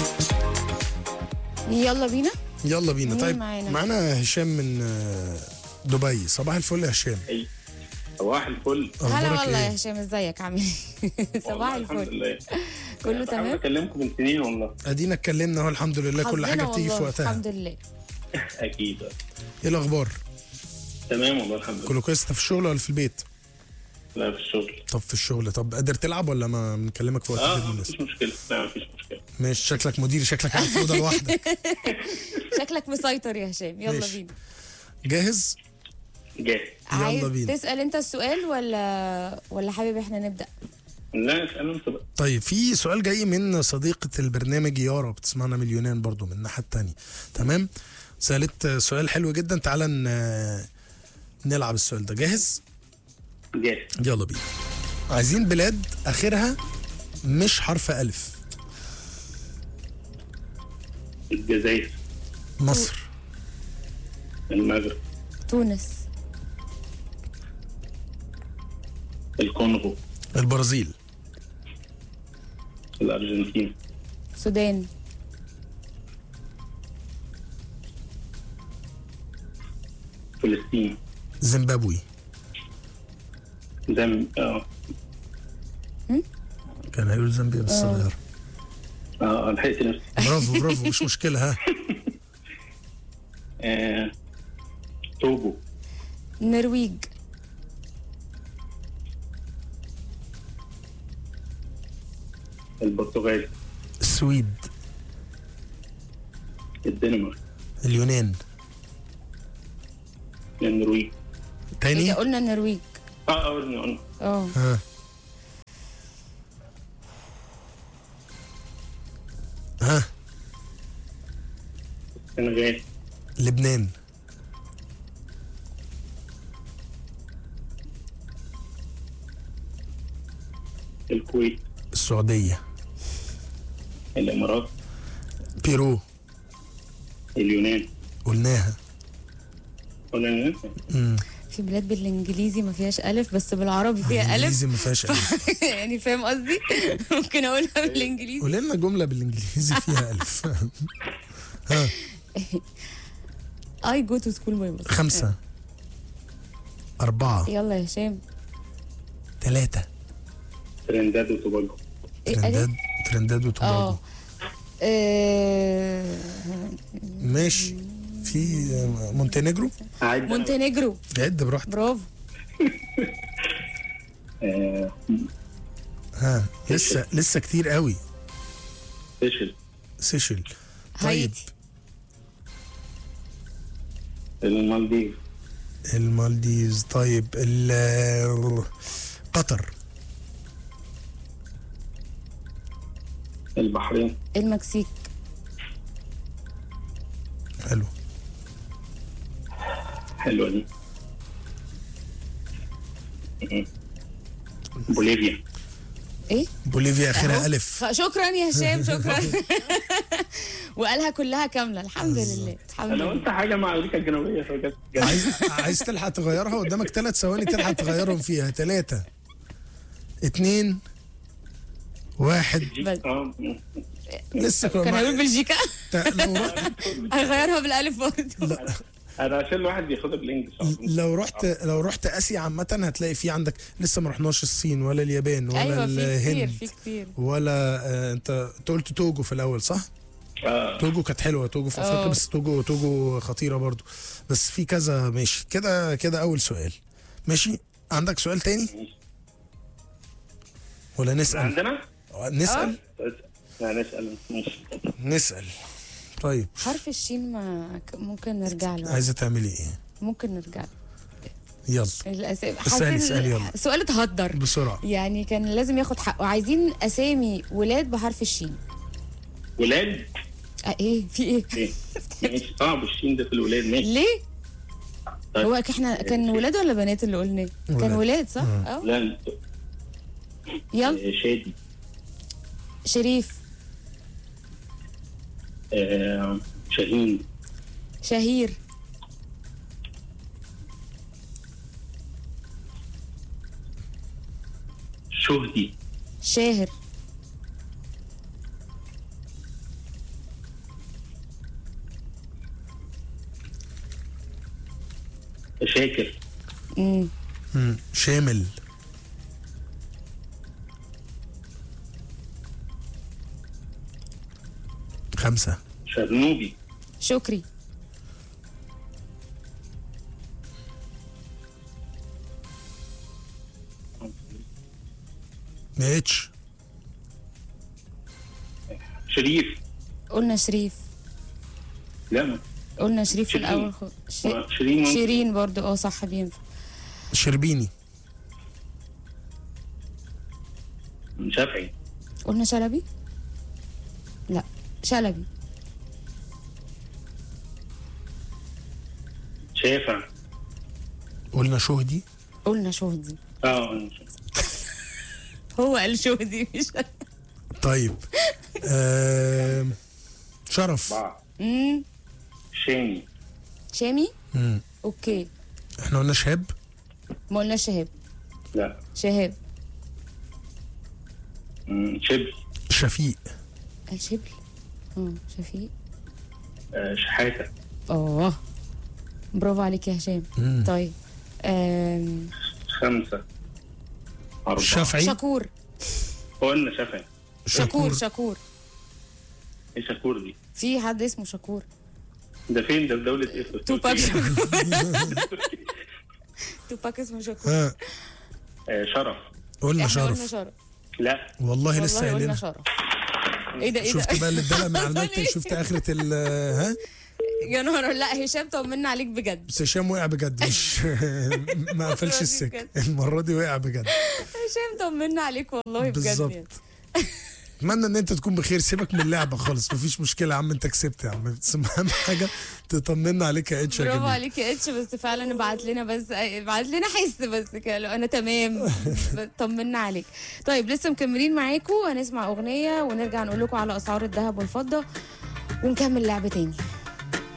يلا بينا يلا بينا مين طيب معانا؟ معانا هشام من آه، دبي صباح الفل يا هشام اي صباح الفل هلا اخبارك والله يا ايه هشام ازيك عامل ايه صباح والله الحمد الفل لله كله بحاول تمام اكلمكم من سنين والله ادينا اتكلمنا اهو الحمد لله كل حظنا حاجه بتيجي في والله، وقتها الحمد لله اكيد ايه الاخبار تمام والله الحمد لله كله كويس انت في الشغل ولا في البيت لا في الشغل طب في الشغل طب قادر تلعب ولا ما بنكلمك في وقت غير اه مناسب مفيش مشكله لا مفيش مشكله ماشي شكلك مدير شكلك قاعد في اوضه لوحدك شكلك مسيطر يا هشام يلا ماشي. بينا جاهز جاهز يلا عايز بينا. تسأل انت السؤال ولا ولا حابب احنا نبدأ لا اسالوا انت بقى طيب في سؤال جاي من صديقة البرنامج يارا بتسمعنا من اليونان برضو من الناحية التانية تمام سألت سؤال حلو جدا تعالى ن- نلعب السؤال ده جاهز جاهز يلا بينا عايزين بلاد آخرها مش حرف ألف الجزائر مصر المغرب تونس الكونغو البرازيل الارجنتين سودان فلسطين زيمبابوي زم اه كان هيقول زامبيا بس غير اه لحقت نفسي برافو برافو مش مشكلة ها آه. توجو النرويج البرتغال السويد الدنمارك اليونان النرويج ايه تاني ده قلنا النرويج اه اه قلنا قلنا اه ها ها السنغال لبنان الكويت السعودية الامارات بيرو اليونان قلناها قلنا مم. في بلاد بالانجليزي ما فيهاش الف بس بالعربي فيها الف الانجليزي ما فيهاش ألف. يعني فاهم قصدي ممكن اقولها بالانجليزي قول لنا جملة بالانجليزي فيها ألف ها اي جو تو سكول باي باص خمسة أربعة يلا يا هشام ثلاثة ترنداد وتوباجو ايه ترنداد ألف؟ ترنداد وتوباجو اه آه، ماشي في مونتينيجرو عاد مونتينيجرو عد براحتك برافو آه. ها لسه لسه كتير قوي سيشل سيشل طيب هايتي المالديف المالديز طيب ال- قطر البحرين المكسيك حلو حلوه دي م- بوليفيا ايه بوليفيا اخرها أهو. الف ف- شكرا يا هشام شكرا وقالها كلها كامله الحمد لله الحمد انا لله قلت حاجه مع امريكا الجنوبيه فجت جت. عايز عايز تلحق تغيرها قدامك ثلاث ثواني تلحق تغيرهم فيها ثلاثة اتنين واحد بس. اه م- لسه كنا كان هيقول مع- بلجيكا تا- لو رحت هيغيرها بالالف برضه انا عشان الواحد بياخدها بالانجلش على طول. لو رحت لو رحت اسيا عامة هتلاقي في عندك لسه ما رحناش الصين ولا اليابان ولا ايوه في كتير الهند في كتير ولا آه، انت انت قلت توجو في الاول صح؟ اه توجو كانت حلوه توجو في افريقيا اه. بس توجو توجو خطيره برضو بس في كذا ماشي كده كده اول سؤال ماشي عندك سؤال تاني ولا نسال عندنا نسال لا نسال ماشي نسال طيب حرف الشين ما ك- ممكن نرجع له عايزه تعملي ايه ممكن نرجع له يلا الأسامي اسألي، اسألي يلا. سؤال اتهدر بسرعه يعني كان لازم ياخد حقه عايزين اسامي ولاد بحرف الشين ولاد أه ايه في ايه ايه ماشي صعب الشين ده في الولاد ماشي ليه طيب. هو احنا كان ولاد ولا بنات اللي قلناه كان ولاد. ولاد صح اه لا يلا آه، شادي شريف آه، شاهين شهير شهدي شاهر شاكر مم. مم. شامل خمسة شرنوبي شكري اتش شريف قلنا شريف لا ما قلنا شريف في شيرين. الاول خ... ش... آه، شيرين ممكن. شيرين برضو اه صح بينفع شربيني شافعي قلنا شلبي لا شلبي شافع قلنا شهدي قلنا شهدي اه أنا شافع. هو قال شهدي مش طيب آم، شرف أربعة امم شامي شامي مم. اوكي احنا قلنا شهاب ما قلنا شهاب لا شهاب مم، شبل شفيق قال شبل اه شفيق آه، شحاتة اه برافو عليك يا هشام مم. طيب آم... خمسة أربعة شافعي شكور قلنا شافعي شكور شكور ايه شاكور دي؟ في حد اسمه شكور ده فين ده في دولة ايه؟ في توباك تركيا؟ شكور توباك اسمه شكور ها آه، شرف قلنا احنا قلنا شرف شرف لا والله لسه والله قلنا قايلينها شرف ايه ده ايه ده شفت بقى اللي اتدلق مع المكتب شفت اخرة ال ها يا نهار لا هشام طمنا عليك بجد بس هشام وقع بجد مش ما قفلش السكة المرة دي وقع بجد هشام طمنا عليك والله بجد بالظبط. يعني. اتمنى ان انت تكون بخير سيبك من اللعبة خالص مفيش مشكلة يا عم انت كسبت يا عم بس اهم حاجة تطمنا عليك يا اتش يا برافو جميل عليك يا اتش بس فعلا ابعت لنا بس ابعت لنا حس بس كده لو انا تمام طمنا عليك طيب لسه مكملين معاكم هنسمع اغنيه ونرجع نقول لكم على اسعار الذهب والفضه ونكمل لعبه تاني